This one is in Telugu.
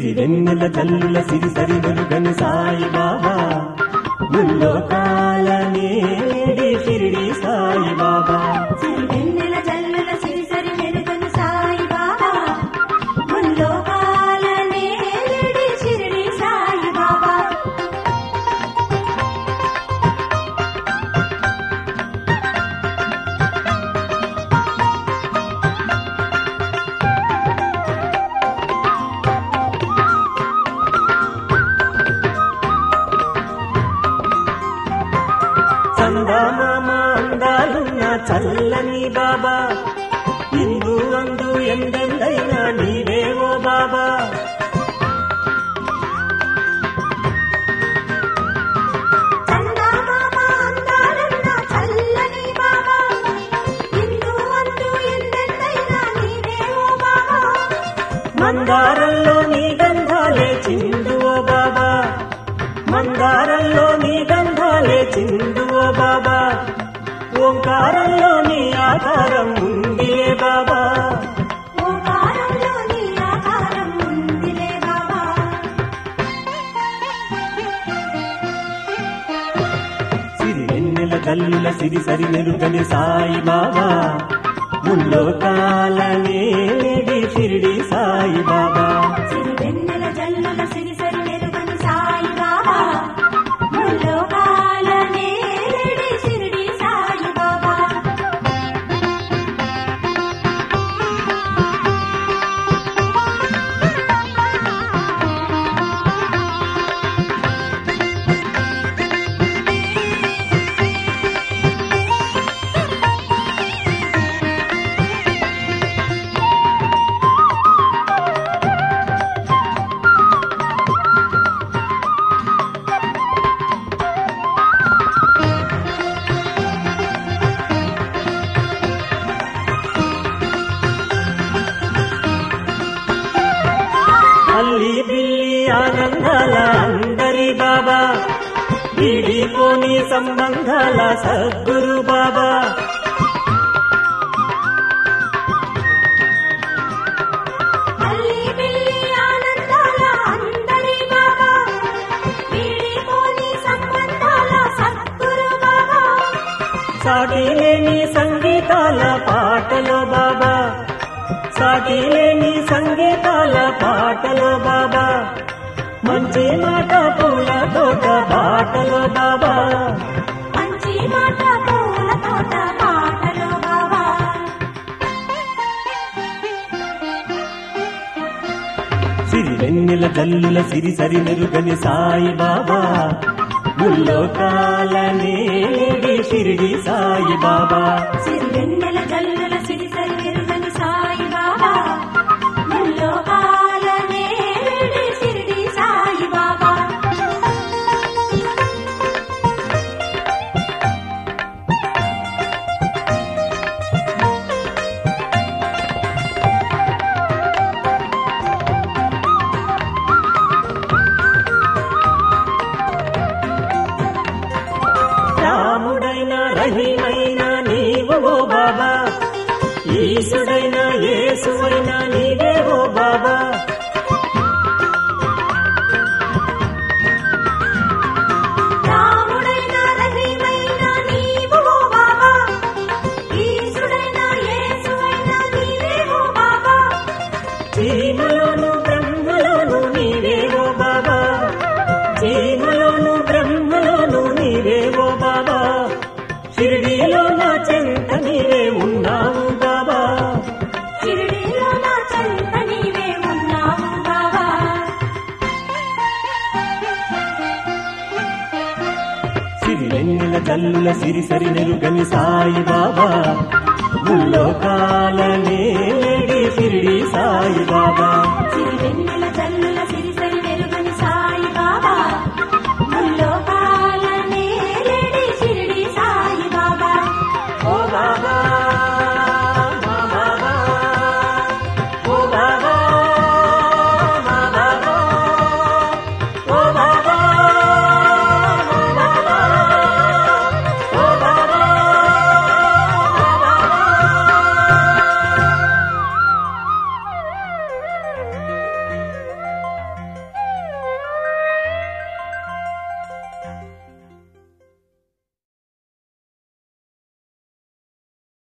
సిరి వెన్నెల జల్లుల సిరి సరి వెలుగని సాయి బాబా ముల్లోకాల నేడి షిరిడి సాయి బాబా సిరి వెన్నెల జల్లుల సిరిసరి మెరుగని సాయి బాబా ముల్లోకాల నేలడి షిరిడి సాయి బాబా చందమామ అందాలున్న చల్లని బాబా ఇందు అందు ఎందెందైనా నీవేవో బాబా చందమామ అందాలన్న చల్లని బాబా ఇందు అందు ఎందెందైనా నీవేవో బాబా మందారంలో నీ గంధాలే చిందువో బాబా మందారంలో నీ గంధాలే చిందువో బాబా ఓంకారంలో నీ ఆధారం ఉందిలే బాబా ఓంకారంలో నీ ఆకారం ఉందిలే బాబా సిరి వెన్నెల జల్లుల సిరి సరి మెరుగని సాయి బాబా ముల్లోకాల నేడి షిరిడి సాయి బాబా సిరి వెన్నెల జల్లుల సిరిసరి మెరుగని సాయి బాబా ముల్లోకాల నేలడి షిరిడి సాయి బాబా అల్లి బిల్లి ఆనందాల అందరి బాబా విడిపోని సంబంధాల సద్గురు బాబా అల్లి బిల్లి ఆనందాల అందరి బాబా వీడిపోని సంబంధాల సద్గురు బాబా సాటి లేని సంగీతాల పాటలో బాబా సాటి లేని సంగీతాల పాటలో బాబా మంచి మాట పూల తోట బాటలో బాబా మంచి మాట పూల తోట పాటలో బాబా సిరి వెన్నెల జల్లుల సిరి సరి మెరుగని సాయి బాబా ముల్లోకాల నేడి షిరిడి సాయి బాబా సిరి వెన్నెల జల్లుల సిరిసరి మెరుగని సాయి బాబా ముల్లోకాల నేలడి షిరిడి సాయి బాబా రాముడైన రహిమైన నీవు ఓ బాబా ఈశుడైన యేసువైన నీవే ఓ బాబా రాముడైన రహిమైన నీవు ఓ బాబా ఈశుడైన యేసువైన నీవే ఓ బాబా చీమలోను బ్రహ్మలోను నీవే ఓ బాబా చీమలోను బ్రహ్మలోను నీవే ఓ బాబా షిరిడీలో నా చెంత నీవే ఉన్నావు బాబా షిరిడీలో నా చెంత నీవే ఉన్నావు బాబా సిరి వెన్నెల జల్లుల సిరి సరి నెరుగని సాయి బాబా ముల్లోకాల నేడి షిరిడి సాయి బాబా సిరి వెన్నెల